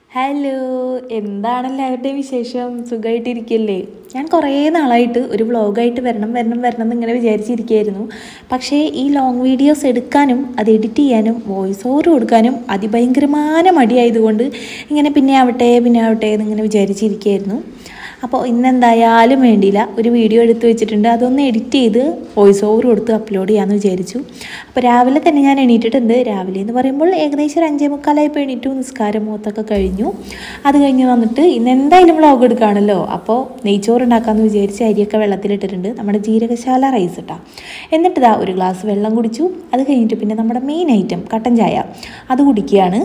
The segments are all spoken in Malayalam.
ഹലോ എന്താണ് എല്ലാവരുടെയും വിശേഷം സുഖമായിട്ടിരിക്കല്ലേ ഞാൻ കുറേ നാളായിട്ട് ഒരു വ്ളോഗായിട്ട് വരണം വരണം വരണം എന്ന് ഇങ്ങനെ വിചാരിച്ചിരിക്കുകയായിരുന്നു പക്ഷേ ഈ ലോങ് വീഡിയോസ് എടുക്കാനും അത് എഡിറ്റ് ചെയ്യാനും വോയിസ് ഓവർ കൊടുക്കാനും അതിഭയങ്കരമായ മടിയായതുകൊണ്ട് ഇങ്ങനെ പിന്നെ ആവട്ടെ പിന്നെ ആവട്ടെ എന്നിങ്ങനെ വിചാരിച്ചിരിക്കുകയായിരുന്നു അപ്പോൾ ഇന്നെന്തായാലും വേണ്ടിയില്ല ഒരു വീഡിയോ എടുത്ത് വെച്ചിട്ടുണ്ട് അതൊന്ന് എഡിറ്റ് ചെയ്ത് വോയിസ് ഓവർ കൊടുത്ത് അപ്ലോഡ് ചെയ്യാമെന്ന് വിചാരിച്ചു അപ്പോൾ രാവിലെ തന്നെ ഞാൻ എണീറ്റിട്ടുണ്ട് രാവിലെ എന്ന് പറയുമ്പോൾ ഏകദേശം ഒരു അഞ്ചേ മുക്കാലായപ്പോൾ എണീറ്റു നിസ്കാരം മൂത്തൊക്കെ കഴിഞ്ഞു അത് കഴിഞ്ഞ് വന്നിട്ട് ഇന്ന് എന്തായാലും വ്ളോഗ് എടുക്കുകയാണല്ലോ അപ്പോൾ നെയ്ച്ചോറ് ഉണ്ടാക്കാമെന്ന് വിചാരിച്ച് അരിയൊക്കെ വെള്ളത്തിലിട്ടിട്ടുണ്ട് നമ്മുടെ ജീരകശാല റൈസ് ഇട്ടാ എന്നിട്ട് ഇതാ ഒരു ഗ്ലാസ് വെള്ളം കുടിച്ചു അത് കഴിഞ്ഞിട്ട് പിന്നെ നമ്മുടെ മെയിൻ ഐറ്റം കട്ടൻ ചായ അത് കുടിക്കുകയാണ്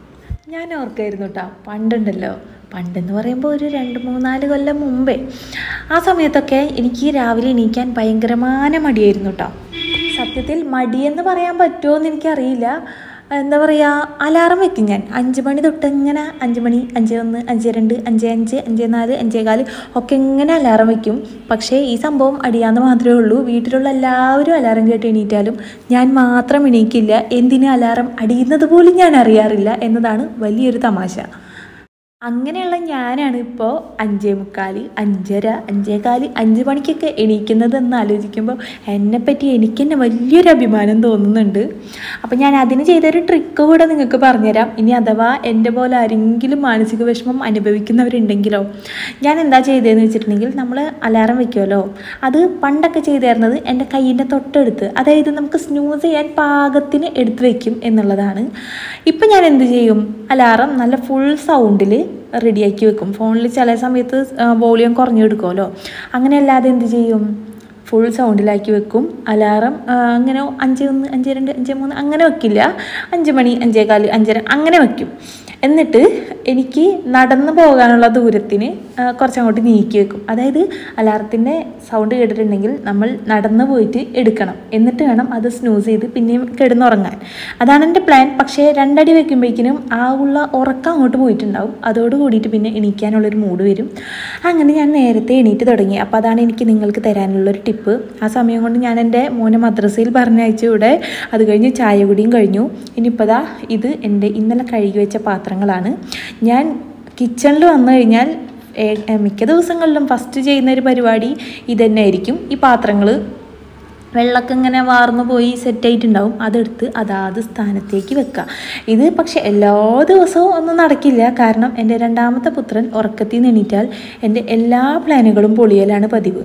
ഞാൻ ഓർക്കായിരുന്നു കേട്ടോ പണ്ടുണ്ടല്ലോ പണ്ടെന്ന് പറയുമ്പോൾ ഒരു രണ്ട് മൂന്നാല് കൊല്ലം മുമ്പേ ആ സമയത്തൊക്കെ എനിക്ക് രാവിലെ എണീക്കാൻ ഭയങ്കരമായ മടിയായിരുന്നു കേട്ടോ സത്യത്തിൽ മടിയെന്ന് പറയാൻ പറ്റുമോ എന്ന് എനിക്കറിയില്ല എന്താ പറയുക അലാറം വെക്കും ഞാൻ അഞ്ച് മണി തൊട്ട് ഇങ്ങനെ അഞ്ച് മണി അഞ്ച് ഒന്ന് അഞ്ച് രണ്ട് അഞ്ച് അഞ്ച് അഞ്ച് നാല് അഞ്ചേ കാല് ഒക്കെ ഇങ്ങനെ അലാറം വെക്കും പക്ഷേ ഈ സംഭവം അടിയാന്ന് മാത്രമേ ഉള്ളൂ വീട്ടിലുള്ള എല്ലാവരും അലാറം കേട്ട് എണീറ്റാലും ഞാൻ മാത്രം എണീക്കില്ല എന്തിന് അലാറം അടിയുന്നത് പോലും ഞാൻ അറിയാറില്ല എന്നതാണ് വലിയൊരു തമാശ അങ്ങനെയുള്ള ഞാനാണ് ഇപ്പോൾ അഞ്ചേ മുക്കാൽ അഞ്ചര അഞ്ചേകാല് അഞ്ച് മണിക്കൊക്കെ എണീക്കുന്നത് എന്ന് ആലോചിക്കുമ്പോൾ എന്നെപ്പറ്റി എനിക്ക് തന്നെ വലിയൊരു അഭിമാനം തോന്നുന്നുണ്ട് അപ്പോൾ ഞാൻ അതിന് ചെയ്തൊരു ട്രിക്ക് കൂടെ നിങ്ങൾക്ക് പറഞ്ഞുതരാം ഇനി അഥവാ എൻ്റെ പോലെ ആരെങ്കിലും മാനസിക വിഷമം അനുഭവിക്കുന്നവരുണ്ടെങ്കിലോ ഞാൻ എന്താ ചെയ്തതെന്ന് വെച്ചിട്ടുണ്ടെങ്കിൽ നമ്മൾ അലാറം വെക്കുമല്ലോ അത് പണ്ടൊക്കെ ചെയ്തിരുന്നത് എൻ്റെ കയ്യിൻ്റെ തൊട്ടടുത്ത് അതായത് നമുക്ക് സ്നൂസ് ചെയ്യാൻ പാകത്തിന് എടുത്ത് വെക്കും എന്നുള്ളതാണ് ഇപ്പം ഞാൻ എന്ത് ചെയ്യും അലാറം നല്ല ഫുൾ സൗണ്ടിൽ റെഡിയാക്കി വെക്കും ഫോണിൽ ചില സമയത്ത് വോളിയം കുറഞ്ഞു എടുക്കുമല്ലോ അങ്ങനെ അല്ലാതെ എന്ത് ചെയ്യും ഫുൾ സൗണ്ടിലാക്കി വെക്കും അലാറം അങ്ങനെ അഞ്ച് ഒന്ന് അഞ്ച് രണ്ട് അഞ്ച് മൂന്ന് അങ്ങനെ വെക്കില്ല അഞ്ച് മണി അഞ്ചേകാല് അഞ്ചര അങ്ങനെ വെക്കും എന്നിട്ട് എനിക്ക് നടന്നു പോകാനുള്ള ദൂരത്തിന് കുറച്ചങ്ങോട്ട് നീക്കി വെക്കും അതായത് അലാറത്തിൻ്റെ സൗണ്ട് കേട്ടിട്ടുണ്ടെങ്കിൽ നമ്മൾ നടന്നു പോയിട്ട് എടുക്കണം എന്നിട്ട് വേണം അത് സ്നൂസ് ചെയ്ത് പിന്നെയും കിടന്നുറങ്ങാൻ അതാണ് എൻ്റെ പ്ലാൻ പക്ഷേ രണ്ടടി വെക്കുമ്പോഴേക്കിനും ആ ഉള്ള ഉറക്കം അങ്ങോട്ട് പോയിട്ടുണ്ടാവും അതോട് കൂടിയിട്ട് പിന്നെ എണീക്കാനുള്ളൊരു മൂഡ് വരും അങ്ങനെ ഞാൻ നേരത്തെ എണീറ്റ് തുടങ്ങി അപ്പോൾ അതാണ് എനിക്ക് നിങ്ങൾക്ക് തരാനുള്ളൊരു ടിപ്പ് ആ സമയം കൊണ്ട് ഞാൻ എൻ്റെ മോനെ മദ്രസയിൽ പറഞ്ഞയച്ചു ഇവിടെ അത് കഴിഞ്ഞ് ചായ കുടിയും കഴിഞ്ഞു ഇനിയിപ്പോൾ ദാ ഇത് എൻ്റെ ഇന്നലെ കഴുകി വെച്ച പാത്രങ്ങളാണ് ഞാൻ കിച്ചണിൽ വന്നു കഴിഞ്ഞാൽ മിക്ക ദിവസങ്ങളിലും ഫസ്റ്റ് ചെയ്യുന്ന ഒരു പരിപാടി ഇതന്നെ ആയിരിക്കും ഈ പാത്രങ്ങൾ വെള്ളമൊക്കെ ഇങ്ങനെ വാർന്നു പോയി സെറ്റായിട്ടുണ്ടാവും അതെടുത്ത് അതാത് സ്ഥാനത്തേക്ക് വെക്കുക ഇത് പക്ഷെ എല്ലാ ദിവസവും ഒന്നും നടക്കില്ല കാരണം എൻ്റെ രണ്ടാമത്തെ പുത്രൻ ഉറക്കത്തിൽ നിന്ന് എണീറ്റാൽ എൻ്റെ എല്ലാ പ്ലാനുകളും പൊളിയലാണ് പതിവ്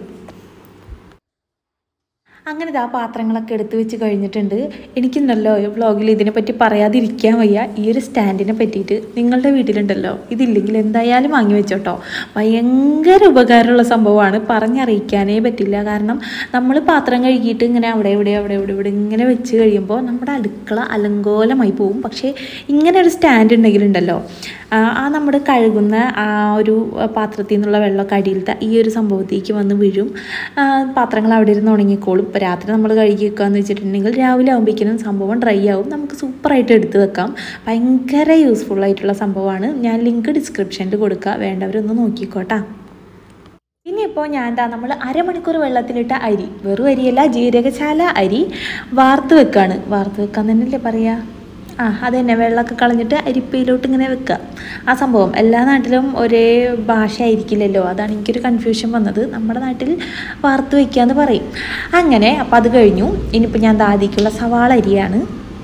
അങ്ങനെ ആ പാത്രങ്ങളൊക്കെ എടുത്തു വെച്ച് കഴിഞ്ഞിട്ടുണ്ട് എനിക്കുണ്ടല്ലോ ഈ വ്ളോഗിൽ ഇതിനെപ്പറ്റി പറയാതിരിക്കാൻ വയ്യ ഈ ഒരു സ്റ്റാൻഡിനെ പറ്റിയിട്ട് നിങ്ങളുടെ വീട്ടിലുണ്ടല്ലോ ഇതില്ലെങ്കിൽ എന്തായാലും വാങ്ങി വെച്ചോട്ടോ ഭയങ്കര ഉപകാരമുള്ള സംഭവമാണ് പറഞ്ഞറിയിക്കാനേ പറ്റില്ല കാരണം നമ്മൾ പാത്രം കഴുകിയിട്ട് ഇങ്ങനെ അവിടെ ഇവിടെ അവിടെ ഇവിടെ ഇവിടെ ഇങ്ങനെ വെച്ച് കഴിയുമ്പോൾ നമ്മുടെ അടുക്കള അലങ്കോലമായി പോകും പക്ഷേ ഇങ്ങനെ ഒരു സ്റ്റാൻഡ് ഉണ്ടെങ്കിലുണ്ടല്ലോ ആ നമ്മൾ കഴുകുന്ന ആ ഒരു പാത്രത്തിൽ നിന്നുള്ള വെള്ളമൊക്കെ അടിയിലത്തെ ഈ ഒരു സംഭവത്തേക്ക് വന്ന് വീഴും പാത്രങ്ങൾ അവിടെ ഇരുന്ന് ഉണങ്ങിക്കോളും ഇപ്പോൾ രാത്രി നമ്മൾ കഴുകി വെക്കുകയെന്ന് വെച്ചിട്ടുണ്ടെങ്കിൽ രാവിലെ ആകുമ്പോഴേക്കും സംഭവം ഡ്രൈ ആവും നമുക്ക് സൂപ്പറായിട്ട് എടുത്ത് വെക്കാം ഭയങ്കര യൂസ്ഫുൾ ആയിട്ടുള്ള സംഭവമാണ് ഞാൻ ലിങ്ക് ഡിസ്ക്രിപ്ഷനിൽ കൊടുക്കുക വേണ്ടവരൊന്ന് നോക്കിക്കോട്ടാ ഇനിയിപ്പോൾ ഞാൻ എന്താ നമ്മൾ അരമണിക്കൂർ വെള്ളത്തിലിട്ട അരി വെറും അരിയല്ല ജീരകശാല അരി വാർത്ത് വെക്കാണ് വാർത്ത് വെക്കാൻ തന്നെയല്ലേ പറയുക ആ അത് തന്നെ വെള്ളമൊക്കെ കളഞ്ഞിട്ട് അരിപ്പയിലോട്ട് ഇങ്ങനെ വെക്കുക ആ സംഭവം എല്ലാ നാട്ടിലും ഒരേ ഭാഷ ആയിരിക്കില്ലല്ലോ അതാണ് എനിക്കൊരു കൺഫ്യൂഷൻ വന്നത് നമ്മുടെ നാട്ടിൽ വാർത്ത് വയ്ക്കുക എന്ന് പറയും അങ്ങനെ അപ്പോൾ അത് കഴിഞ്ഞു ഇനിയിപ്പോൾ ഞാൻ ദാദിക്കുള്ള സവാള അരിയാണ്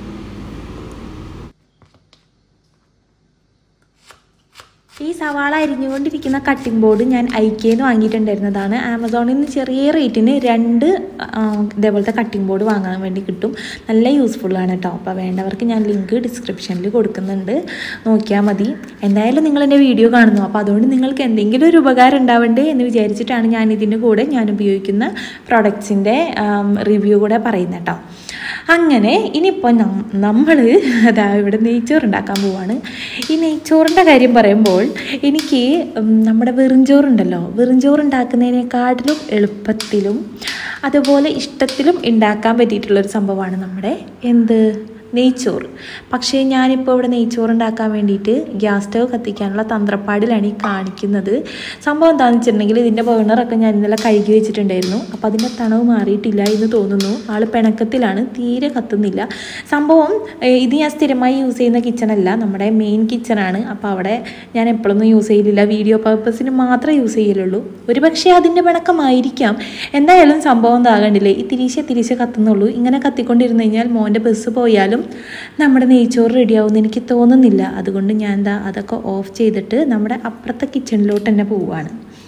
ഈ സവാള അരിഞ്ഞുകൊണ്ടിരിക്കുന്ന കട്ടിംഗ് ബോർഡ് ഞാൻ ഐക്കേന്ന് വാങ്ങിയിട്ടുണ്ടായിരുന്നതാണ് ആമസോണിൽ നിന്ന് ചെറിയ റേറ്റിന് രണ്ട് ഇതേപോലത്തെ കട്ടിംഗ് ബോർഡ് വാങ്ങാൻ വേണ്ടി കിട്ടും നല്ല യൂസ്ഫുള്ളാണ് കേട്ടോ അപ്പോൾ വേണ്ടവർക്ക് ഞാൻ ലിങ്ക് ഡിസ്ക്രിപ്ഷനിൽ കൊടുക്കുന്നുണ്ട് നോക്കിയാൽ മതി എന്തായാലും നിങ്ങൾ എൻ്റെ വീഡിയോ കാണുന്നു അപ്പോൾ അതുകൊണ്ട് നിങ്ങൾക്ക് എന്തെങ്കിലും ഒരു ഉപകാരം ഉണ്ടാവണ്ടേ എന്ന് വിചാരിച്ചിട്ടാണ് ഞാൻ ഇതിൻ്റെ കൂടെ ഞാൻ ഉപയോഗിക്കുന്ന പ്രോഡക്ട്സിൻ്റെ റിവ്യൂ കൂടെ പറയുന്നത് കേട്ടോ അങ്ങനെ ഇനിയിപ്പോൾ നമ്മൾ അതാ ഇവിടെ നെയ്ച്ചോറ് ഉണ്ടാക്കാൻ പോവാണ് ഈ നെയ്ച്ചോറിൻ്റെ കാര്യം പറയുമ്പോൾ എനിക്ക് നമ്മുടെ വെറുംചോറുണ്ടല്ലോ വെറുംചോറ് ഉണ്ടാക്കുന്നതിനെക്കാട്ടിലും എളുപ്പത്തിലും അതുപോലെ ഇഷ്ടത്തിലും ഉണ്ടാക്കാൻ പറ്റിയിട്ടുള്ളൊരു സംഭവമാണ് നമ്മുടെ എന്ത് നെയ്ച്ചോറ് പക്ഷേ ഞാനിപ്പോൾ ഇവിടെ നെയ്ച്ചോറ് ഉണ്ടാക്കാൻ വേണ്ടിയിട്ട് ഗ്യാസ് സ്റ്റവ് കത്തിക്കാനുള്ള തന്ത്രപ്പാടിലാണ് ഈ കാണിക്കുന്നത് സംഭവം എന്താണെന്ന് വെച്ചിട്ടുണ്ടെങ്കിൽ ഇതിൻ്റെ ബേണറൊക്കെ ഞാൻ ഇന്നലെ കഴുകി വെച്ചിട്ടുണ്ടായിരുന്നു അപ്പോൾ അതിൻ്റെ തണവ് മാറിയിട്ടില്ല എന്ന് തോന്നുന്നു ആൾ പിണക്കത്തിലാണ് തീരെ കത്തുന്നില്ല സംഭവം ഏഹ്, ഇത് ഞാൻ സ്ഥിരമായി യൂസ് ചെയ്യുന്ന കിച്ചണല്ല നമ്മുടെ മെയിൻ കിച്ചണാണ് അപ്പോൾ അവിടെ ഞാൻ എപ്പോഴൊന്നും യൂസ് ചെയ്യലില്ല വീഡിയോ പർപ്പസിന് മാത്രമേ യൂസ് ചെയ്യലുള്ളൂ ഒരുപക്ഷെ അതിൻ്റെ പിണക്കമായിരിക്കാം എന്തായാലും സംഭവം എന്താകണ്ടില്ലേ ഈ തിരിശെ തിരിശെ കത്തുന്നുള്ളൂ ഇങ്ങനെ കത്തിക്കൊണ്ടിരുന്ന് കഴിഞ്ഞാൽ മോൻ്റെ ബസ് പോയാലും നമ്മുടെ നെയ്ച്ചോറ് റെഡിയാവുമെന്ന് എനിക്ക് തോന്നുന്നില്ല അതുകൊണ്ട് ഞാൻ എന്താ അതൊക്കെ ഓഫ് ചെയ്തിട്ട് നമ്മുടെ അപ്പുറത്തെ കിച്ചണിലോട്ട് തന്നെ പോവുകയാണ്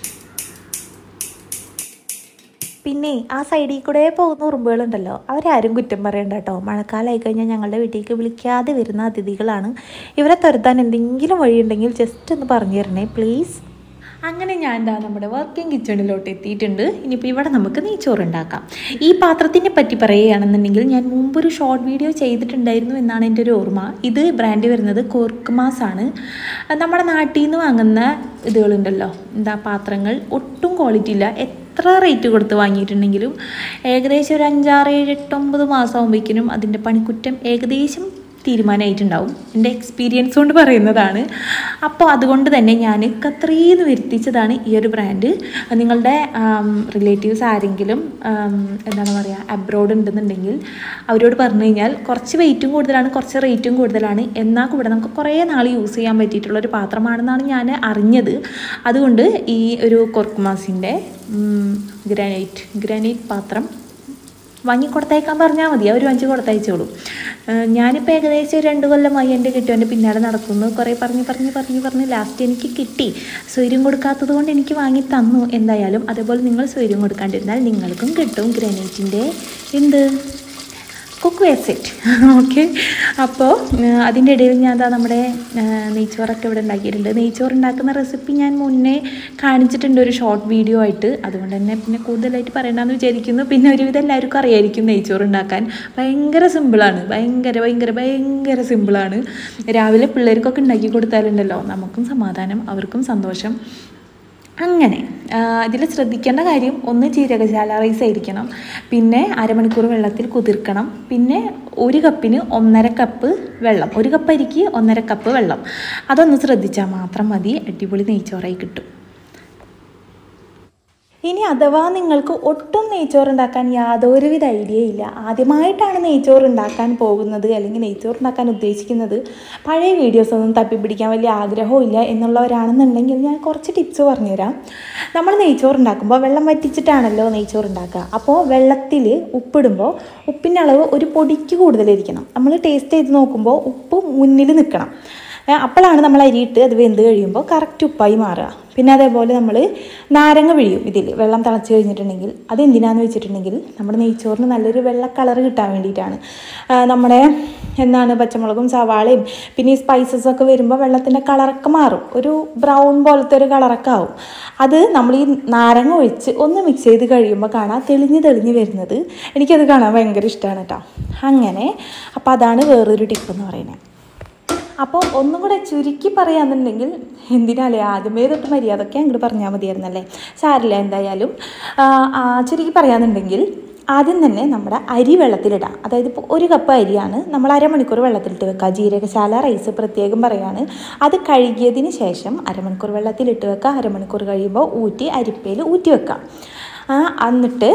പിന്നെ ആ സൈഡിൽ കൂടെ പോകുന്ന ഉറുമ്പുകളുണ്ടല്ലോ അവരാരും കുറ്റം പറയണ്ട കേട്ടോ മഴക്കാലമായി കഴിഞ്ഞാൽ ഞങ്ങളുടെ വീട്ടിലേക്ക് വിളിക്കാതെ വരുന്ന അതിഥികളാണ് ഇവരെ തുരത്താൻ എന്തെങ്കിലും വഴിയുണ്ടെങ്കിൽ ജസ്റ്റ് ഒന്ന് പറഞ്ഞു തരണേ പ്ലീസ് അങ്ങനെ ഞാൻ എന്താ നമ്മുടെ വർക്കിംഗ് കിച്ചണിലോട്ട് എത്തിയിട്ടുണ്ട് ഇനിയിപ്പോൾ ഇവിടെ നമുക്ക് നെയ്ച്ചോറ് ഉണ്ടാക്കാം ഈ പാത്രത്തിനെ പറ്റി പറയുകയാണെന്നുണ്ടെങ്കിൽ ഞാൻ മുമ്പൊരു ഷോർട്ട് വീഡിയോ ചെയ്തിട്ടുണ്ടായിരുന്നു എന്നാണ് എൻ്റെ ഒരു ഓർമ്മ ഇത് ബ്രാൻഡ് വരുന്നത് കോർക്കുമാസ് ആണ് നമ്മുടെ നാട്ടിൽ നിന്ന് വാങ്ങുന്ന ഇതുകളുണ്ടല്ലോ എന്താ പാത്രങ്ങൾ ഒട്ടും ക്വാളിറ്റി ഇല്ല എത്ര റേറ്റ് കൊടുത്ത് വാങ്ങിയിട്ടുണ്ടെങ്കിലും ഏകദേശം ഒരു അഞ്ചാറ് ഏഴ് എട്ടൊമ്പത് മാസം ആകുമ്പോഴേക്കിനും അതിൻ്റെ പണിക്കുറ്റം ഏകദേശം തീരുമാനമായിട്ടുണ്ടാവും എൻ്റെ എക്സ്പീരിയൻസ് കൊണ്ട് പറയുന്നതാണ് അപ്പോൾ അതുകൊണ്ട് തന്നെ ഞാൻ ഖത്രീന്ന് വരുത്തിച്ചതാണ് ഈ ഒരു ബ്രാൻഡ് നിങ്ങളുടെ റിലേറ്റീവ്സ് ആരെങ്കിലും ആം, എന്താണ് പറയുക അബ്രോഡ് ഉണ്ടെന്നുണ്ടെങ്കിൽ അവരോട് പറഞ്ഞു കഴിഞ്ഞാൽ കുറച്ച് വെയിറ്റും കൂടുതലാണ് കുറച്ച് റേറ്റും കൂടുതലാണ് എന്നാൽ കൂടെ നമുക്ക് കുറേ നാൾ യൂസ് ചെയ്യാൻ പറ്റിയിട്ടുള്ള ഒരു പാത്രമാണെന്നാണ് ഞാൻ അറിഞ്ഞത് അതുകൊണ്ട് ഈ ഒരു കൊർക്കുമാസിൻ്റെ ഗ്രാനൈറ്റ് ഗ്രാനൈറ്റ് പാത്രം വാങ്ങി കൊടുത്തയക്കാൻ പറഞ്ഞാൽ മതി അവർ വാങ്ങിച്ച് കൊടുത്തയച്ചോളും ഏഹ് ഞാനിപ്പോൾ ഏകദേശം രണ്ട് കൊല്ലമായി എൻ്റെ കിട്ടുവൻ്റെ പിന്നാലെ നടക്കുന്നു കുറേ പറഞ്ഞ് പറഞ്ഞ് പറഞ്ഞ് പറഞ്ഞ് ലാസ്റ്റ് എനിക്ക് കിട്ടി സ്വൈര്യം കൊടുക്കാത്തത് കൊണ്ട് എനിക്ക് വാങ്ങി തന്നു എന്തായാലും അതേപോലെ നിങ്ങൾ സ്വൈര്യം കൊടുക്കാണ്ടിരുന്നാൽ നിങ്ങൾക്കും കിട്ടും ഗ്രാനൈറ്റിൻ്റെ എന്ത് കുക്ക് വെയർ സെറ്റ് ഓക്കെ അപ്പോൾ അതിൻ്റെ ഇടയിൽ ഞാൻ എന്താ നമ്മുടെ ആ, നെയ്ച്ചോറൊക്കെ ഇവിടെ ഉണ്ടാക്കിയിട്ടുണ്ട് നെയ്ച്ചോറ് ഉണ്ടാക്കുന്ന റെസിപ്പി ഞാൻ മുന്നേ കാണിച്ചിട്ടുണ്ട് ഒരു ഷോർട്ട് വീഡിയോ ആയിട്ട് അതുകൊണ്ട് തന്നെ പിന്നെ കൂടുതലായിട്ട് പറയണ്ടെന്ന് വിചാരിക്കുന്നു പിന്നെ ഒരുവിധം എല്ലാവർക്കും അറിയായിരിക്കും നെയ്ച്ചോറ് ഉണ്ടാക്കാൻ ഭയങ്കര സിമ്പിളാണ് ഭയങ്കര ഭയങ്കര ഭയങ്കര സിമ്പിളാണ് രാവിലെ പിള്ളേർക്കൊക്കെ ഉണ്ടാക്കി കൊടുത്താലുണ്ടല്ലോ നമുക്കും സമാധാനം അവർക്കും സന്തോഷം അങ്ങനെ ഇതിൽ ശ്രദ്ധിക്കേണ്ട കാര്യം ഒന്ന് ജീരകശാല റൈസ് ആയിരിക്കണം പിന്നെ അരമണിക്കൂർ വെള്ളത്തിൽ കുതിർക്കണം പിന്നെ ഒരു കപ്പിന് ഒന്നര കപ്പ് വെള്ളം ഒരു കപ്പ് അരിക്ക് ഒന്നര കപ്പ് വെള്ളം അതൊന്ന് ശ്രദ്ധിച്ചാൽ മാത്രം മതി അടിപൊളി നെയ്ച്ചോറായി കിട്ടും ഇനി അഥവാ നിങ്ങൾക്ക് ഒട്ടും നെയ്ച്ചോറ് ഉണ്ടാക്കാൻ യാതൊരുവിധ ഐഡിയ ഇല്ല ആദ്യമായിട്ടാണ് നെയ്ച്ചോറ് ഉണ്ടാക്കാൻ പോകുന്നത് അല്ലെങ്കിൽ നെയ്ച്ചോറ് ഉണ്ടാക്കാൻ ഉദ്ദേശിക്കുന്നത് പഴയ വീഡിയോസ് ഒന്നും തപ്പിപ്പിടിക്കാൻ വലിയ ആഗ്രഹവും ഇല്ല എന്നുള്ളവരാണെന്നുണ്ടെങ്കിൽ ഞാൻ കുറച്ച് ടിപ്സ് പറഞ്ഞുതരാം നമ്മൾ നെയ്ച്ചോറ് ഉണ്ടാക്കുമ്പോൾ വെള്ളം വറ്റിച്ചിട്ടാണല്ലോ നെയ്ച്ചോറ് ഉണ്ടാക്കുക അപ്പോൾ വെള്ളത്തിൽ ഉപ്പിടുമ്പോൾ ഉപ്പിൻ്റെ അളവ് ഒരു പൊടിക്ക് കൂടുതലിരിക്കണം നമ്മൾ ടേസ്റ്റ് ചെയ്ത് നോക്കുമ്പോൾ ഉപ്പ് മുന്നിൽ നിൽക്കണം ഏ, അപ്പോഴാണ് നമ്മൾ അരിയിട്ട് അത് വെന്ത് കഴിയുമ്പോൾ കറക്റ്റ് ഉപ്പായി മാറുക പിന്നെ അതേപോലെ നമ്മൾ നാരങ്ങ പിഴിയും ഇതിൽ വെള്ളം തിളച്ച് കഴിഞ്ഞിട്ടുണ്ടെങ്കിൽ അത് എന്തിനാന്ന് വെച്ചിട്ടുണ്ടെങ്കിൽ നമ്മുടെ നെയ്ച്ചോറിന് നല്ലൊരു വെള്ള കളർ കിട്ടാൻ വേണ്ടിയിട്ടാണ് ആ, നമ്മുടെ എന്താണ് പച്ചമുളകും സവാളയും പിന്നെ ഈ സ്പൈസസ് ഒക്കെ വരുമ്പോൾ വെള്ളത്തിൻ്റെ കളറൊക്കെ മാറും ഒരു ബ്രൗൺ പോലത്തെ ഒരു കളറൊക്കെ ആവും അത് നമ്മൾ ഈ നാരങ്ങ ഒഴിച്ച് ഒന്ന് മിക്സ് ചെയ്ത് കഴിയുമ്പോൾ കാണാം തെളിഞ്ഞ് തെളിഞ്ഞ് വരുന്നത് എനിക്കത് കാണാൻ ഭയങ്കര ഇഷ്ടമാണ് കേട്ടോ അങ്ങനെ അപ്പോൾ അതാണ് വേറൊരു ടിപ്പ് എന്ന് പറയുന്നത് അപ്പോൾ ഒന്നും കൂടെ ചുരുക്കി പറയാന്നുണ്ടെങ്കിൽ എന്തിനാലേ ആദ്യമേ തൊട്ട് മര്യാദയൊക്കെ അങ്ങോട്ട് പറഞ്ഞാൽ മതിയായിരുന്നല്ലേ സാരില്ല എന്തായാലും ആ, ആ, ചുരുക്കി പറയാന്നുണ്ടെങ്കിൽ ആദ്യം തന്നെ നമ്മുടെ അരി വെള്ളത്തിലിടാം അതായത് ഇപ്പോൾ ഒരു കപ്പ് അരിയാണ് നമ്മൾ അരമണിക്കൂർ വെള്ളത്തിലിട്ട് വെക്കുക ജീരകശാല റൈസ് പ്രത്യേകം പറയാണ് അത് കഴുകിയതിന് ശേഷം അരമണിക്കൂർ വെള്ളത്തിലിട്ട് വെക്കുക അരമണിക്കൂർ കഴിയുമ്പോൾ ഊറ്റി അരിപ്പയിൽ ഊറ്റി വെക്കാം ആ, എന്നിട്ട്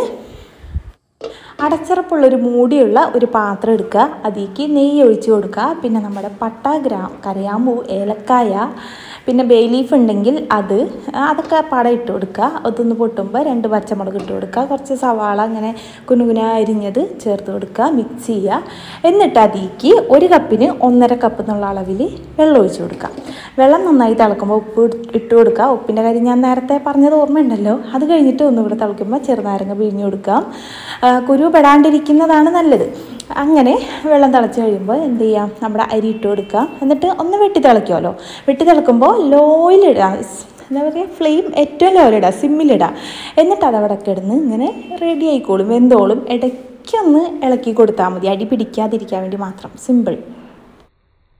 അടച്ചുറപ്പുള്ളൊരു മൂടിയുള്ള ഒരു പാത്രം എടുക്കുക അതിലേക്ക് നെയ്യ് ഒഴിച്ച് കൊടുക്കുക പിന്നെ നമ്മുടെ പട്ട ഗ്രാ കരയാമ്പൂ ഏലക്കായ പിന്നെ ബേ ലീഫ് ഉണ്ടെങ്കിൽ അത് അതൊക്കെ പടം ഇട്ട് കൊടുക്കുക അതൊന്ന് പൊട്ടുമ്പോൾ രണ്ട് പച്ചമുളക് ഇട്ട് കൊടുക്കുക കുറച്ച് സവാള അങ്ങനെ കുനുകുന അരിഞ്ഞത് ചേർത്ത് കൊടുക്കുക മിക്സ് ചെയ്യുക എന്നിട്ട് അതിലേക്ക് ഒരു കപ്പിന് ഒന്നര കപ്പ് എന്നുള്ള അളവിൽ വെള്ളം ഒഴിച്ച് കൊടുക്കുക വെള്ളം നന്നായി തിളക്കുമ്പോൾ ഉപ്പ് ഇട്ട് കൊടുക്കുക ഉപ്പിൻ്റെ കാര്യം ഞാൻ നേരത്തെ പറഞ്ഞത് ഓർമ്മയുണ്ടല്ലോ അത് കഴിഞ്ഞിട്ട് ഒന്നുകൂടെ തിളയ്ക്കുമ്പോൾ ചെറുനാരങ്ങ പിഴിഞ്ഞ് കൊടുക്കാം ആ, കുരു പെടാണ്ടിരിക്കുന്നതാണ് നല്ലത് അങ്ങനെ വെള്ളം തിളച്ച് കഴിയുമ്പോൾ എന്ത് ചെയ്യാം നമ്മുടെ അരി ഇട്ട് കൊടുക്കുക എന്നിട്ട് ഒന്ന് വെട്ടി തിളയ്ക്കുമല്ലോ വെട്ടി തിളക്കുമ്പോൾ ലോയിലിടുക എന്താ പറയുക ഫ്ലെയിം ഏറ്റവും ലോയിലിടുക സിമ്മിലിടുക എന്നിട്ട് അത് അവിടെ കിടന്ന് ഇങ്ങനെ റെഡി ആയിക്കോളും വെന്തോളും ഇടയ്ക്കൊന്ന് ഇളക്കി കൊടുത്താൽ മതി അടി പിടിക്കാതിരിക്കാൻ വേണ്ടി മാത്രം സിമ്പിൾ ഇനി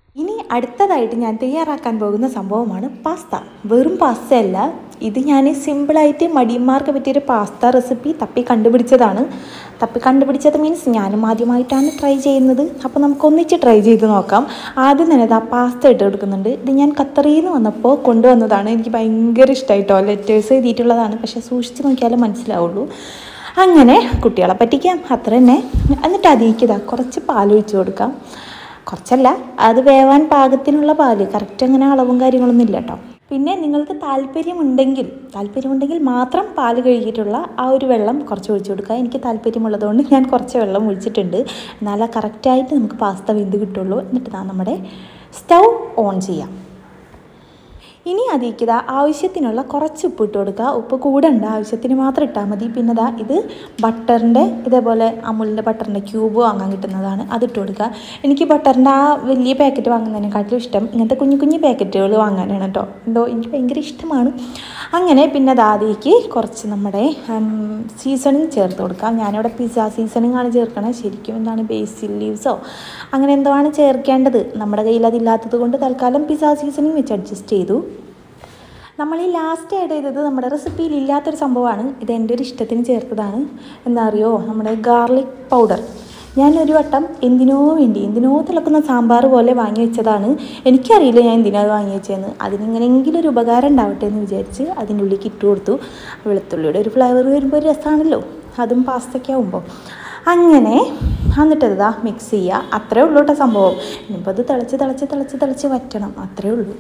അടുത്തതായിട്ട് ഞാൻ തയ്യാറാക്കാൻ പോകുന്ന സംഭവമാണ് പാസ്ത വെറും പാസ്ത അല്ല ഇത് ഞാൻ സിമ്പിളായിട്ട് മടിയന്മാർക്ക് പറ്റിയൊരു പാസ്ത റെസിപ്പി തപ്പി കണ്ടുപിടിച്ചതാണ് തപ്പി കണ്ടുപിടിച്ചത് മീൻസ് ഞാനും ആദ്യമായിട്ടാണ് ട്രൈ ചെയ്യുന്നത് അപ്പോൾ നമുക്ക് ഒന്നിച്ച് ട്രൈ ചെയ്ത് നോക്കാം ആദ്യം തന്നെ ഇതാ പാസ്ത ഇട്ട് കൊടുക്കുന്നുണ്ട് ഇത് ഞാൻ ഖത്തറിയിൽ നിന്ന് വന്നപ്പോൾ കൊണ്ടുവന്നതാണ് എനിക്ക് ഭയങ്കര ഇഷ്ടമായിട്ടോ ലെറ്റേഴ്സ് എഴുതിയിട്ടുള്ളതാണ് പക്ഷേ സൂക്ഷിച്ച് നോക്കിയാലേ മനസ്സിലാവുള്ളൂ അങ്ങനെ കുട്ടികളെ പറ്റിക്കാം അത്ര തന്നെ എന്നിട്ട് അതിലേക്ക് ഇതാ കുറച്ച് പാലൊഴിച്ച് കൊടുക്കാം കുറച്ചല്ല അത് വേവാൻ പാകത്തിനുള്ള പാല് കറക്റ്റ് അങ്ങനെ അളവും കാര്യങ്ങളൊന്നും ഇല്ല കേട്ടോ പിന്നെ നിങ്ങൾക്ക് താല്പര്യമുണ്ടെങ്കിൽ താല്പര്യമുണ്ടെങ്കിൽ മാത്രം പാല് കഴുകിയിട്ടുള്ള ആ ഒരു വെള്ളം കുറച്ച് ഒഴിച്ചു കൊടുക്കുക എനിക്ക് താല്പര്യമുള്ളതുകൊണ്ട് ഞാൻ കുറച്ച് വെള്ളം ഒഴിച്ചിട്ടുണ്ട് എന്നാലേ കറക്റ്റായിട്ട് നമുക്ക് പാസ്ത വെന്ത് കിട്ടുള്ളൂ എന്നിട്ട് ഇതാ നമ്മുടെ സ്റ്റൗ ഓൺ ചെയ്യാം ഇനി അതിലേക്ക് ഇതാ ആവശ്യത്തിനുള്ള കുറച്ച് ഉപ്പ് ഇട്ട് കൊടുക്കുക ഉപ്പ് കൂടണ്ട ആവശ്യത്തിന് മാത്രം ഇട്ടാൽ മതി പിന്നെ ഇതാ ഇത് ബട്ടറിൻ്റെ ഇതേപോലെ അമുലിൻ്റെ ബട്ടറിൻ്റെ ക്യൂബ് വാങ്ങാൻ കിട്ടുന്നതാണ് അതിട്ട് കൊടുക്കുക എനിക്ക് ബട്ടറിൻ്റെ ആ വലിയ പാക്കറ്റ് വാങ്ങുന്നതിനെക്കാട്ടിലും ഇഷ്ടം ഇങ്ങനത്തെ കുഞ്ഞു കുഞ്ഞു പാക്കറ്റുകൾ വാങ്ങാനാണ് കേട്ടോ എന്തോ എനിക്ക് ഭയങ്കര ഇഷ്ടമാണ് അങ്ങനെ പിന്നെ അത് അതിലേക്ക് കുറച്ച് നമ്മുടെ സീസണിങ് ചേർത്ത് കൊടുക്കാം ഞാനിവിടെ പിസ്സ സീസണിങ് ആണ് ചേർക്കണത് ശരിക്കും എന്താണ് ബേസിൽ ലീവ്സോ അങ്ങനെ എന്തോ ആണ് ചേർക്കേണ്ടത് നമ്മുടെ കയ്യിൽ അതില്ലാത്തത് കൊണ്ട് തൽക്കാലം പിസ്സ സീസണിങ് വെച്ച് അഡ്ജസ്റ്റ് ചെയ്തു നമ്മൾ ഈ ലാസ്റ്റ് ആഡ് ചെയ്തത് നമ്മുടെ റെസിപ്പിയിൽ ഇല്ലാത്തൊരു സംഭവമാണ് ഇത് എൻ്റെ ഒരു ഇഷ്ടത്തിന് ചേർത്തതാണ് എന്താ അറിയോ നമ്മുടെ ഗാർലിക് പൗഡർ ഞാൻ ഒരു വട്ടം എന്തിനോ വേണ്ടി എന്തിനോ തിളക്കുന്ന സാമ്പാർ പോലെ വാങ്ങി വെച്ചതാണ് എനിക്കറിയില്ല ഞാൻ എന്തിനാ അത് വാങ്ങി വെച്ചതെന്ന് അതിനിങ്ങനെയെങ്കിലും ഒരു ഉപകാരം ഉണ്ടാവട്ടെ എന്ന് വിചാരിച്ച് അതിൻ്റെ ഉള്ളിലേക്ക് ഇട്ട് കൊടുത്തു വെളുത്തുള്ളിയുടെ ഒരു ഫ്ലേവർ വരുമ്പോൾ ഒരു രസമാണല്ലോ അതും പാസ്തയ്ക്കാവുമ്പോൾ അങ്ങനെ എന്നിട്ടതാ മിക്സ് ചെയ്യുക അത്രേ ഉള്ളൂ കേട്ടോ സംഭവം ഇനിയിപ്പോൾ അത് തിളച്ച് തിളച്ച് തിളച്ച് തിളച്ച് വറ്റണം അത്രേ ഉള്ളൂ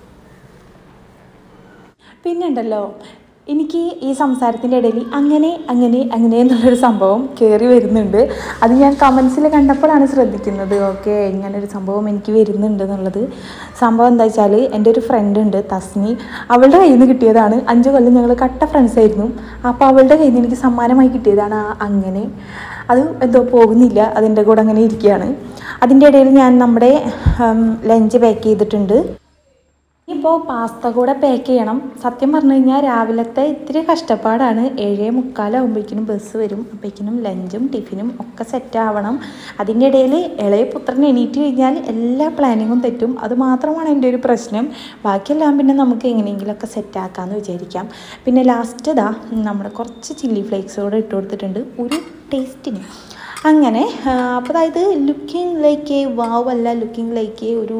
പിന്നെ ഉണ്ടല്ലോ എനിക്ക് ഈ സംസാരത്തിൻ്റെ ഇടയിൽ അങ്ങനെ അങ്ങനെ അങ്ങനെ എന്നുള്ളൊരു സംഭവം കയറി വരുന്നുണ്ട് അത് ഞാൻ കമൻസിൽ കണ്ടപ്പോഴാണ് ശ്രദ്ധിക്കുന്നത് ഓക്കെ ഇങ്ങനൊരു സംഭവം എനിക്ക് വരുന്നുണ്ട് എന്നുള്ളത് സംഭവം എന്താ വെച്ചാൽ എൻ്റെ ഒരു ഫ്രണ്ട് ഉണ്ട് തസ്നി അവളുടെ കയ്യിൽ നിന്ന് കിട്ടിയതാണ് അഞ്ച് കൊല്ലം ഞങ്ങൾ കട്ട ഫ്രണ്ട്സ് ആയിരുന്നു അപ്പോൾ അവളുടെ കയ്യിൽ നിന്ന് എനിക്ക് സമ്മാനമായി കിട്ടിയതാണ് ആ അങ്ങനെ അത് എന്തോ പോകുന്നില്ല അതിൻ്റെ കൂടെ അങ്ങനെ ഇരിക്കുകയാണ് അതിൻ്റെ ഇടയിൽ ഞാൻ നമ്മുടെ ലഞ്ച് പാക്ക് ചെയ്തിട്ടുണ്ട് ഇപ്പോൾ പാസ്ത കൂടെ പാക്ക് ചെയ്യണം സത്യം പറഞ്ഞു കഴിഞ്ഞാൽ രാവിലത്തെ ഇത്തിരി കഷ്ടപ്പാടാണ് ഏഴേ മുക്കാലാകുമ്പോഴേക്കിനും ബസ് വരും അപ്പോഴേക്കിനും ലഞ്ചും ടിഫിനും ഒക്കെ സെറ്റ് ആവണം അതിൻ്റെ ഇടയിൽ ഇളയ പുത്രൻ എണീറ്റ് കഴിഞ്ഞാൽ എല്ലാ പ്ലാനിങ്ങും തെറ്റും അത് മാത്രമാണ് എൻ്റെ ഒരു പ്രശ്നം ബാക്കിയെല്ലാം പിന്നെ നമുക്ക് എങ്ങനെയെങ്കിലുമൊക്കെ സെറ്റ് ആക്കാമെന്ന് വിചാരിക്കാം പിന്നെ ലാസ്റ്റ് ഇതാ നമ്മുടെ കുറച്ച് ചില്ലി ഫ്ലേക്സ് കൂടെ ഇട്ട് കൊടുത്തിട്ടുണ്ട് ഒരു ടേസ്റ്റിന് അങ്ങനെ അപ്പോൾ അതായത് ലുക്കിംഗ് ലൈക്ക് വാവ് അല്ല ലുക്കിംഗ് ലൈക്ക് ഒരു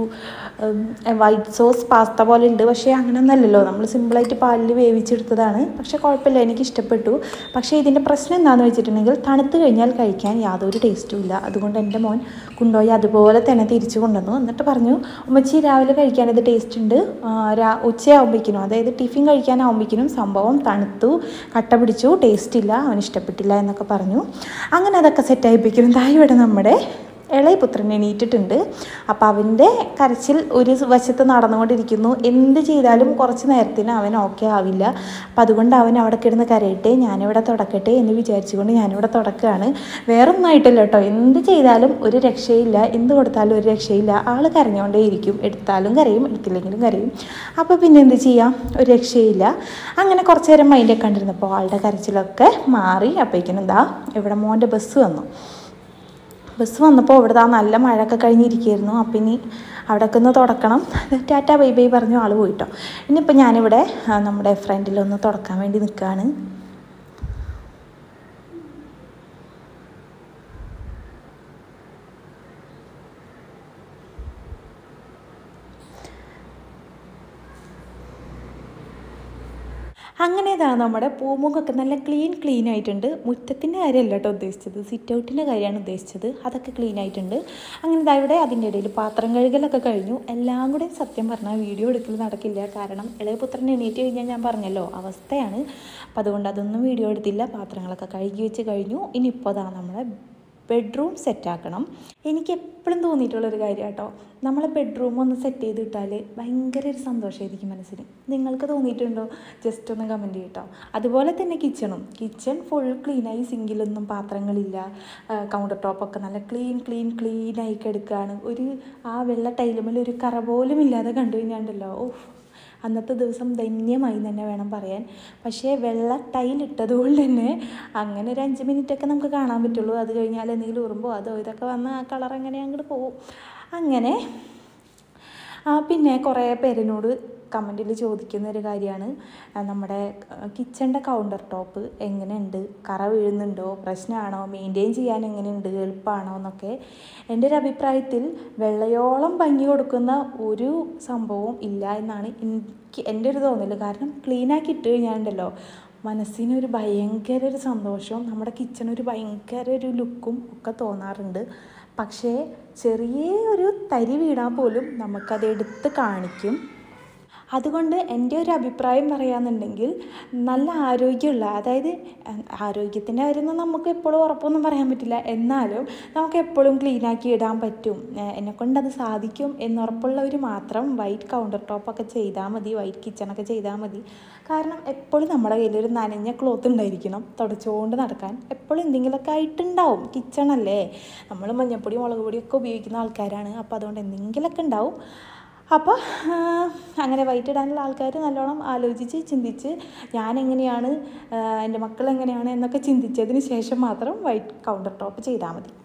വൈറ്റ് സോസ് പാസ്ത പോലെ ഉണ്ട് പക്ഷേ അങ്ങനെയൊന്നല്ലല്ലോ നമ്മൾ സിമ്പിളായിട്ട് പാലിൽ വേവിച്ചെടുത്തതാണ് പക്ഷേ കുഴപ്പമില്ല എനിക്ക് ഇഷ്ടപ്പെട്ടു പക്ഷേ ഇതിൻ്റെ പ്രശ്നം എന്താണെന്ന് വെച്ചിട്ടുണ്ടെങ്കിൽ തണുത്ത് കഴിഞ്ഞാൽ കഴിക്കാൻ യാതൊരു ടേസ്റ്റും ഇല്ല അതുകൊണ്ട് എൻ്റെ മോൻ കൊണ്ടുപോയി അതുപോലെ തന്നെ തിരിച്ചു കൊണ്ടുവന്നു എന്നിട്ട് പറഞ്ഞു ഉമ്മച്ചി രാവിലെ കഴിക്കാൻ ഇത് ടേസ്റ്റ് ഉണ്ട് രാ ഉച്ചയാകുമ്പോഴേക്കിനും അതായത് ടിഫിൻ കഴിക്കാനാകുമ്പോഴേക്കിനും സംഭവം തണുത്തു കട്ട പിടിച്ചു ടേസ്റ്റ് ഇല്ല അവന് ഇഷ്ടപ്പെട്ടില്ല എന്നൊക്കെ പറഞ്ഞു അങ്ങനെ അതൊക്കെ സെറ്റായിപ്പിക്കും ദാ ഇവിടെ നമ്മുടെ ഇളയ പുത്രൻ എണീറ്റിട്ടുണ്ട് അപ്പോൾ അവൻ്റെ കരച്ചിൽ ഒരു വശത്ത് നടന്നുകൊണ്ടിരിക്കുന്നു എന്ത് ചെയ്താലും കുറച്ച് നേരത്തിന് അവൻ ഓക്കെ ആവില്ല അപ്പം അതുകൊണ്ട് അവൻ അവിടെ കിടന്ന് കരയട്ടെ ഞാനിവിടെ തുടക്കട്ടെ എന്ന് വിചാരിച്ചുകൊണ്ട് ഞാനിവിടെ തുടക്കുകയാണ് വേറെ ഒന്നും ആയിട്ടില്ല കേട്ടോ എന്ത് ചെയ്താലും ഒരു രക്ഷയില്ല എന്ത് കൊടുത്താലും ഒരു രക്ഷയില്ല ആൾ കരഞ്ഞുകൊണ്ടേ ഇരിക്കും എടുത്താലും കരയും എടുത്തില്ലെങ്കിലും കരയും അപ്പോൾ പിന്നെ എന്ത് ചെയ്യാം ഒരു രക്ഷയില്ല അങ്ങനെ കുറച്ച് നേരം മൈൻഡൊക്കെ കണ്ടിരുന്നപ്പോൾ ആളുടെ കരച്ചിലൊക്കെ മാറി അപ്പോഴേക്കിനും എന്താ ഇവിടെ മോൻ്റെ ബസ് വന്നു ബസ് വന്നപ്പോൾ ഇവിടെ ആ നല്ല മഴയൊക്കെ കഴിഞ്ഞിരിക്കുകയായിരുന്നു അപ്പം ഇനി അവിടെയൊക്കെ ഒന്ന് തുടക്കണം ടാറ്റ ബൈ ബൈ പറഞ്ഞു ആൾ പോയിട്ടോ ഇനിയിപ്പോൾ ഞാനിവിടെ നമ്മുടെ ഫ്രണ്ടിലൊന്ന് തുടക്കാൻ വേണ്ടി നിൽക്കുകയാണ് അങ്ങനെ ഇതാ നമ്മുടെ പൂമുഖമൊക്കെ നല്ല ക്ലീൻ ക്ലീൻ ആയിട്ടുണ്ട് മുറ്റത്തിൻ്റെ കാര്യമല്ല കേട്ടോ ഉദ്ദേശിച്ചത് സിറ്റ് ഔട്ടിൻ്റെ കാര്യമാണ് ഉദ്ദേശിച്ചത് അതൊക്കെ ക്ലീൻ ആയിട്ടുണ്ട് അങ്ങനെ ഇതാ ഇവിടെ അതിൻ്റെ ഇടയിൽ പാത്രം കഴുകലൊക്കെ കഴിഞ്ഞു എല്ലാം കൂടെ സത്യം പറഞ്ഞാൽ വീഡിയോ എടുക്കൽ നടക്കില്ല കാരണം ഇളയപുത്രൻ എണീറ്റ് കഴിഞ്ഞാൽ ഞാൻ പറഞ്ഞല്ലോ അവസ്ഥയാണ് അപ്പം അതുകൊണ്ട് അതൊന്നും വീഡിയോ എടുത്തില്ല പാത്രങ്ങളൊക്കെ കഴുകി വെച്ച് കഴിഞ്ഞു ഇനിയിപ്പോൾ അതാ നമ്മുടെ ബെഡ്റൂം സെറ്റാക്കണം എനിക്ക് എപ്പോഴും തോന്നിയിട്ടുള്ളൊരു കാര്യം കേട്ടോ നമ്മളെ ബെഡ്റൂം ഒന്ന് സെറ്റ് ചെയ്തിട്ടാൽ ഭയങ്കര ഒരു സന്തോഷമായിരിക്കും മനസ്സിന് നിങ്ങൾക്ക് തോന്നിയിട്ടുണ്ടോ ജസ്റ്റ് ഒന്ന് കമൻറ്റ് ചെയ്യട്ടോ അതുപോലെ തന്നെ കിച്ചണും കിച്ചൺ ഫുൾ ക്ലീനായി സിങ്കിലൊന്നും പാത്രങ്ങളില്ല കൗണ്ടർ ടോപ്പൊക്കെ നല്ല ക്ലീൻ ക്ലീൻ ക്ലീനായി കിടക്കുകയാണ് ഒരു ആ വെള്ള ടൈലുമിൽ ഒരു കറ പോലും ഇല്ലാതെ കണ്ടു കഴിഞ്ഞാണ്ടല്ലോ ഓഹ് അന്നത്തെ ദിവസം ധന്യമായി തന്നെ വേണം പറയാൻ പക്ഷേ വെള്ള ടൈലിട്ടത് കൊണ്ട് തന്നെ അങ്ങനെ ഒരു അഞ്ച് മിനിറ്റൊക്കെ നമുക്ക് കാണാൻ പറ്റുള്ളൂ അത് കഴിഞ്ഞാൽ എന്തെങ്കിലും ഉറുമ്പോ അതോ ഇതൊക്കെ വന്ന് ആ കളർ അങ്ങനെ അങ്ങോട്ട് പോകും അങ്ങനെ ആ, പിന്നെ കുറേ പേരിനോട് കമൻറ്റിൽ ചോദിക്കുന്ന ഒരു കാര്യമാണ് ആ, നമ്മുടെ കിച്ചണിൻ്റെ കൗണ്ടർ ടോപ്പ് എങ്ങനെയുണ്ട് കറ വീഴുന്നുണ്ടോ പ്രശ്നമാണോ മെയിൻറ്റെയിൻ ചെയ്യാൻ എങ്ങനെയുണ്ട് എളുപ്പമാണോ എന്നൊക്കെ എൻ്റെ ഒരു അഭിപ്രായത്തിൽ വെള്ളയോളം ഭംഗി കൊടുക്കുന്ന ഒരു സംഭവവും ഇല്ല എന്നാണ് എനിക്ക് എൻ്റെ ഒരു തോന്നൽ കാരണം ക്ലീനാക്കി ഇട്ട് കഴിഞ്ഞാലുണ്ടല്ലോ മനസ്സിനൊരു ഭയങ്കര ഒരു സന്തോഷവും നമ്മുടെ കിച്ചൺ ഒരു ഭയങ്കര ഒരു ലുക്കും ഒക്കെ തോന്നാറുണ്ട് പക്ഷേ ചെറിയ ഒരു തരി വീണാൽ പോലും നമുക്കത് എടുത്ത് കാണിക്കും അതുകൊണ്ട് എൻ്റെ ഒരു അഭിപ്രായം പറയാന്നുണ്ടെങ്കിൽ നല്ല ആരോഗ്യമുള്ള അതായത് ആരോഗ്യത്തിൻ്റെ കാര്യമൊന്നും നമുക്ക് എപ്പോഴും ഉറപ്പൊന്നും പറയാൻ പറ്റില്ല എന്നാലും നമുക്ക് എപ്പോഴും ക്ലീനാക്കി ഇടാൻ പറ്റും എന്നെക്കൊണ്ട് അത് സാധിക്കും എന്നുറപ്പുള്ളവർ മാത്രം വൈറ്റ് കൗണ്ടർ ടോപ്പൊക്കെ ചെയ്താൽ മതി വൈറ്റ് കിച്ചണൊക്കെ ചെയ്താൽ മതി കാരണം എപ്പോഴും നമ്മുടെ കയ്യിൽ ഒരു നനഞ്ഞ ക്ലോത്ത് ഉണ്ടായിരിക്കണം തുടച്ചുകൊണ്ട് നടക്കാൻ എപ്പോഴും എന്തെങ്കിലുമൊക്കെ ആയിട്ടുണ്ടാവും കിച്ചണല്ലേ നമ്മൾ മഞ്ഞപ്പൊടി മുളക് പൊടിയൊക്കെ ഉപയോഗിക്കുന്ന ആൾക്കാരാണ് അപ്പോൾ അതുകൊണ്ട് എന്തെങ്കിലുമൊക്കെ ഉണ്ടാവും അപ്പോൾ അങ്ങനെ വൈറ്റ് ഇടാനുള്ള ആൾക്കാർ നല്ലോണം ആലോചിച്ച് ചിന്തിച്ച് ഞാൻ എങ്ങനെയാണ് എൻ്റെ മക്കൾ എങ്ങനെയാണ് എന്നൊക്കെ ചിന്തിച്ചതിന് ശേഷം മാത്രം വൈറ്റ് കൗണ്ടർ ടോപ്പ് ചെയ്താൽ മതി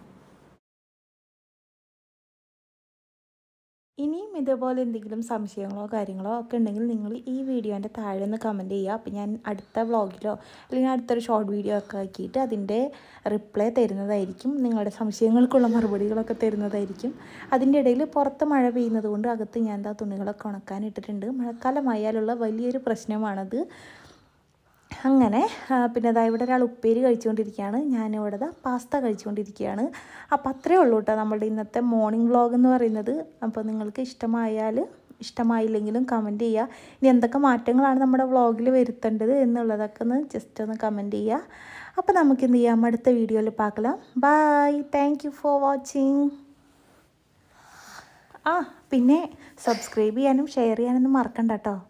ഇനിയും ഇതേപോലെ എന്തെങ്കിലും സംശയങ്ങളോ കാര്യങ്ങളോ ഒക്കെ ഉണ്ടെങ്കിൽ നിങ്ങൾ ഈ വീഡിയോൻ്റെ താഴെ ഒന്ന് കമൻറ്റ് ചെയ്യുക അപ്പോൾ ഞാൻ അടുത്ത വ്ളോഗിലോ അല്ലെങ്കിൽ അടുത്തൊരു ഷോർട്ട് വീഡിയോ ഒക്കെ ആക്കിയിട്ട് അതിൻ്റെ റിപ്ലൈ തരുന്നതായിരിക്കും നിങ്ങളുടെ സംശയങ്ങൾക്കുള്ള മറുപടികളൊക്കെ തരുന്നതായിരിക്കും അതിൻ്റെ ഇടയിൽ പുറത്ത് മഴ പെയ്യുന്നത് കൊണ്ട് അകത്ത് ഞാൻ എന്താ തുണികളൊക്കെ ഉണക്കാൻ ഇട്ടിട്ടുണ്ട് മഴക്കാലമായാലുള്ള വലിയൊരു പ്രശ്നമാണത് അങ്ങനെ ആ, പിന്നെ അതാ ഇവിടെ ഒരാൾ ഉപ്പേരി കഴിച്ചുകൊണ്ടിരിക്കുകയാണ് ഞാനിവിടെ ദാ പാസ്ത കഴിച്ചുകൊണ്ടിരിക്കുകയാണ് അപ്പോൾ അത്രേ ഉള്ളൂ കേട്ടോ നമ്മളുടെ ഇന്നത്തെ മോർണിംഗ് വ്ളോഗ് എന്ന് പറയുന്നത് അപ്പോൾ നിങ്ങൾക്ക് ഇഷ്ടമായാൽ ഇഷ്ടമായില്ലെങ്കിലും കമൻറ്റ് ചെയ്യുക ഇനി എന്തൊക്കെ മാറ്റങ്ങളാണ് നമ്മുടെ വ്ളോഗിൽ വരുത്തേണ്ടത് എന്നുള്ളതൊക്കെ ഒന്ന് ജസ്റ്റ് ഒന്ന് കമൻറ്റ് ചെയ്യുക അപ്പോൾ നമുക്ക് എന്ത് ചെയ്യാം അടുത്ത വീഡിയോയിൽ പാക്കലാം bye thank you for watching ആ പിന്നെ സബ്സ്ക്രൈബ് ചെയ്യാനും ഷെയർ ചെയ്യാനൊന്നും മറക്കണ്ട കേട്ടോ